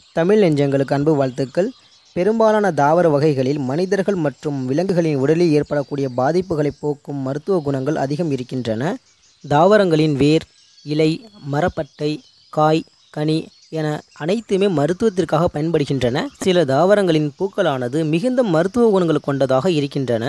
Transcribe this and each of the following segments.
தமிழ் நெஞ்சங்களுக்கு அன்பு வாழ்த்துக்கள் பெரும்பாலான தாவர வகைகளில் மனிதர்கள் மற்றும் விலங்குகளின் உடலில் ஏற்படக்கூடிய பாதிப்புகளை போக்கும் மருத்துவ குணங்கள் அதிகம் இருக்கின்றன தாவரங்களின் வேர் இலை மரப்பட்டை காய் கனி என அனைத்துமே மருத்துவத்திற்காக பயன்படுகின்றன சில தாவரங்களின் பூக்களானது மிகுந்த மருத்துவ குணங்கள் கொண்டதாக இருக்கின்றன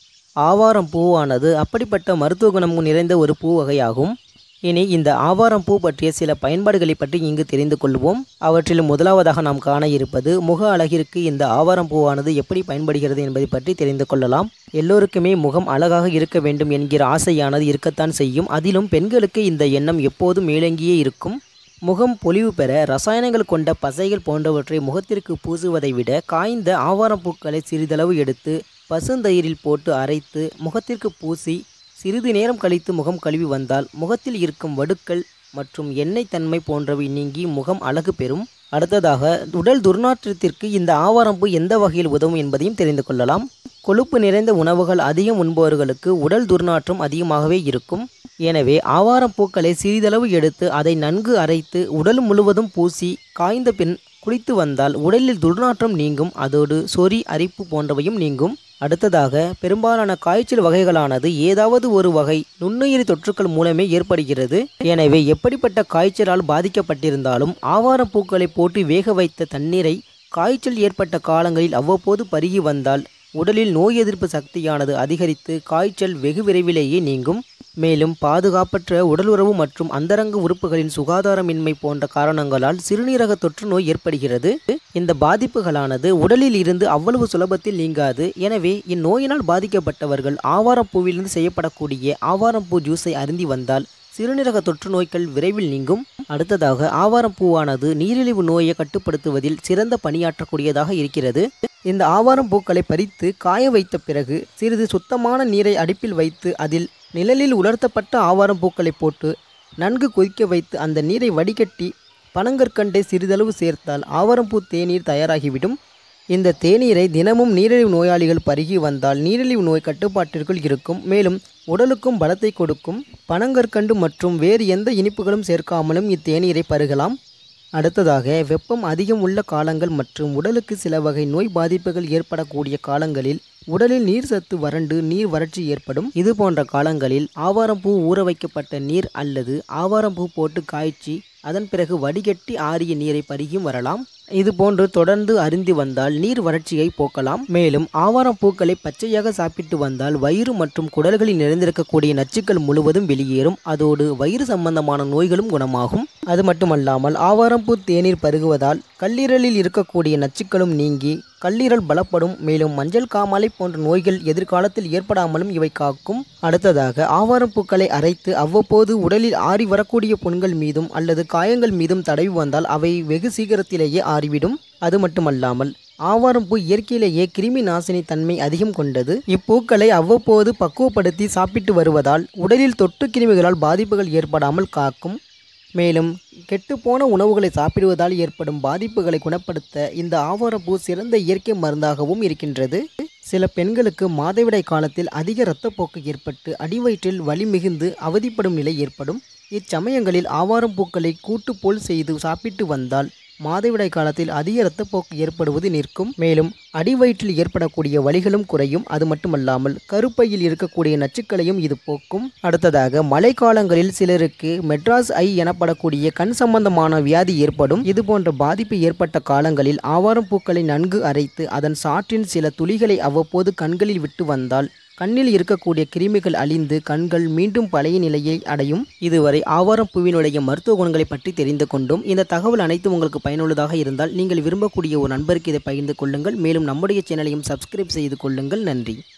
ஆவாரம் பூவானது அப்படிப்பட்ட மருத்துவ குணம் நிறைந்த ஒரு பூ வகையாகும் இனி இந்த ஆவாரம் பூ பற்றிய சில பயன்பாடுகளை பற்றி இங்கு தெரிந்து கொள்வோம் அவற்றில் முதலாவதாக நாம் காண இருப்பது முக அழகிற்கு இந்த ஆவாரம் பூவானது எப்படி பயன்படுகிறது என்பதை பற்றி தெரிந்து கொள்ளலாம் எல்லோருக்குமே முகம் அழகாக இருக்க வேண்டும் என்கிற ஆசையானது இருக்கத்தான் செய்யும் அதிலும் பெண்களுக்கு இந்த எண்ணம் எப்போதும் மேலங்கியே இருக்கும் முகம் பொலிவு பெற ரசாயனங்கள் கொண்ட பசைகள் போன்றவற்றை முகத்திற்கு பூசுவதை விட காய்ந்த ஆவாரம் பூக்களை சிறிதளவு எடுத்து பசுந்தயிரில் போட்டு அரைத்து முகத்திற்கு பூசி சிறிது நேரம் கழித்து முகம் கழுவி வந்தால் முகத்தில் இருக்கும் வடுக்கள் மற்றும் எண்ணெய் தன்மை போன்றவை நீங்கி முகம் அழகு பெறும் அடுத்ததாக உடல் துர்நாற்றத்திற்கு இந்த ஆவாரம்பூ எந்த வகையில் உதவும் என்பதையும் தெரிந்து கொள்ளலாம் கொழுப்பு நிறைந்த உணவுகள் அதிகம் உண்பவர்களுக்கு உடல் துர்நாற்றம் அதிகமாகவே இருக்கும் எனவே ஆவாரம் பூக்களை சிறிதளவு எடுத்து அதை நன்கு அரைத்து உடல் முழுவதும் பூசி காய்ந்த பின் குளித்து வந்தால் உடலில் துர்நாற்றம் நீங்கும் அதோடு சொறி அரிப்பு போன்றவையும் நீங்கும் அடுத்ததாக பெரும்பாலான காய்ச்சல் வகைகளானது ஏதாவது ஒரு வகை நுண்ணுயிரி தொற்றுக்கள் மூலமே ஏற்படுகிறது எனவே எப்படிப்பட்ட காய்ச்சலால் பாதிக்கப்பட்டிருந்தாலும் ஆவாரம் பூக்களை போட்டு வேக வைத்த தண்ணீரை காய்ச்சல் ஏற்பட்ட காலங்களில் அவ்வப்போது பருகி வந்தால் உடலில் நோய் எதிர்ப்பு சக்தியானது அதிகரித்து காய்ச்சல் வெகு விரைவிலேயே நீங்கும் மேலும் பாதுகாப்பற்ற உடலுறவு மற்றும் அந்தரங்க உறுப்புகளின் சுகாதாரமின்மை போன்ற காரணங்களால் சிறுநீரக தொற்று நோய் ஏற்படுகிறது இந்த பாதிப்புகளானது உடலில் இருந்து அவ்வளவு சுலபத்தில் நீங்காது எனவே இந்நோயினால் பாதிக்கப்பட்டவர்கள் ஆவாரப்பூவிலிருந்து செய்யப்படக்கூடிய ஆவாரம்பூ ஜூஸை அருந்தி வந்தால் சிறுநீரக தொற்று நோய்கள் விரைவில் நீங்கும் அடுத்ததாக ஆவாரம் பூவானது நீரிழிவு நோயை கட்டுப்படுத்துவதில் சிறந்த பணியாற்றக்கூடியதாக இருக்கிறது இந்த ஆவாரம் பூக்களை பறித்து காய வைத்த பிறகு சிறிது சுத்தமான நீரை அடுப்பில் வைத்து அதில் நிழலில் உலர்த்தப்பட்ட ஆவாரம் பூக்களை போட்டு நன்கு கொதிக்க வைத்து அந்த நீரை வடிகட்டி பனங்கற்கண்டை சிறிதளவு சேர்த்தால் ஆவாரம்பூ தேநீர் தயாராகிவிடும் இந்த தேநீரை தினமும் நீரிழிவு நோயாளிகள் பருகி வந்தால் நீரிழிவு நோய் கட்டுப்பாட்டிற்குள் இருக்கும் மேலும் உடலுக்கும் பலத்தை கொடுக்கும் பனங்கற்கண்டு மற்றும் வேறு எந்த இனிப்புகளும் சேர்க்காமலும் இத்தேநீரை பருகலாம் அடுத்ததாக வெப்பம் அதிகம் உள்ள காலங்கள் மற்றும் உடலுக்கு சில வகை நோய் பாதிப்புகள் ஏற்படக்கூடிய காலங்களில் உடலில் நீர் சத்து வறண்டு நீர் வறட்சி ஏற்படும் இது போன்ற காலங்களில் ஆவாரம்பூ ஊற வைக்கப்பட்ட நீர் அல்லது ஆவாரம்பூ போட்டு காய்ச்சி அதன் பிறகு வடிகட்டி ஆறிய நீரை பருகியும் வரலாம் இது போன்று தொடர்ந்து அருந்தி வந்தால் நீர் வறட்சியை போக்கலாம் மேலும் ஆவாரம் பூக்களை பச்சையாக சாப்பிட்டு வந்தால் வயிறு மற்றும் குடல்களில் நிறைந்திருக்கக்கூடிய நச்சுக்கள் முழுவதும் வெளியேறும் அதோடு வயிறு சம்பந்தமான நோய்களும் குணமாகும் அது மட்டுமல்லாமல் ஆவாரம்பூ தேநீர் பருகுவதால் கல்லீரலில் இருக்கக்கூடிய நச்சுக்களும் நீங்கி கல்லீரல் பலப்படும் மேலும் மஞ்சள் காமாலை போன்ற நோய்கள் எதிர்காலத்தில் ஏற்படாமலும் இவை காக்கும் அடுத்ததாக ஆவாரம் பூக்களை அரைத்து அவ்வப்போது உடலில் ஆறி வரக்கூடிய புண்கள் மீதும் அல்லது காயங்கள் மீதும் தடவி வந்தால் அவை வெகு சீக்கிரத்திலேயே ஆறிவிடும் அது மட்டுமல்லாமல் ஆவாரம் பூ இயற்கையிலேயே கிருமி நாசினி தன்மை அதிகம் கொண்டது இப்பூக்களை அவ்வப்போது பக்குவப்படுத்தி சாப்பிட்டு வருவதால் உடலில் தொற்று கிருமிகளால் பாதிப்புகள் ஏற்படாமல் காக்கும் மேலும் கெட்டுப்போன உணவுகளை சாப்பிடுவதால் ஏற்படும் பாதிப்புகளை குணப்படுத்த இந்த ஆவாரப்பூ சிறந்த இயற்கை மருந்தாகவும் இருக்கின்றது சில பெண்களுக்கு மாதவிடாய் காலத்தில் அதிக இரத்தப்போக்கு ஏற்பட்டு அடிவயிற்றில் வலி மிகுந்து அவதிப்படும் நிலை ஏற்படும் இச்சமயங்களில் ஆவாரம் பூக்களை கூட்டு போல் செய்து சாப்பிட்டு வந்தால் மாதவிடாய் காலத்தில் அதிக இரத்தப்போக்கு ஏற்படுவது நிற்கும் மேலும் அடிவயிற்றில் ஏற்படக்கூடிய வலிகளும் குறையும் அது மட்டுமல்லாமல் கருப்பையில் இருக்கக்கூடிய நச்சுக்களையும் இது போக்கும் அடுத்ததாக மழைக்காலங்களில் சிலருக்கு மெட்ராஸ் ஐ எனப்படக்கூடிய கண் சம்பந்தமான வியாதி ஏற்படும் இது போன்ற பாதிப்பு ஏற்பட்ட காலங்களில் ஆவாரம் பூக்களை நன்கு அரைத்து அதன் சாற்றின் சில துளிகளை அவ்வப்போது கண்களில் விட்டு வந்தால் கண்ணில் இருக்கக்கூடிய கிருமிகள் அழிந்து கண்கள் மீண்டும் பழைய நிலையை அடையும் இதுவரை ஆவாரம் பூவினுடைய மருத்துவ குணங்களை பற்றி தெரிந்து கொண்டோம் இந்த தகவல் அனைத்தும் உங்களுக்கு பயனுள்ளதாக இருந்தால் நீங்கள் விரும்பக்கூடிய ஒரு நண்பருக்கு இதை பகிர்ந்து கொள்ளுங்கள் மேலும் நம்முடைய சேனலையும் சப்ஸ்கிரைப் செய்து கொள்ளுங்கள் நன்றி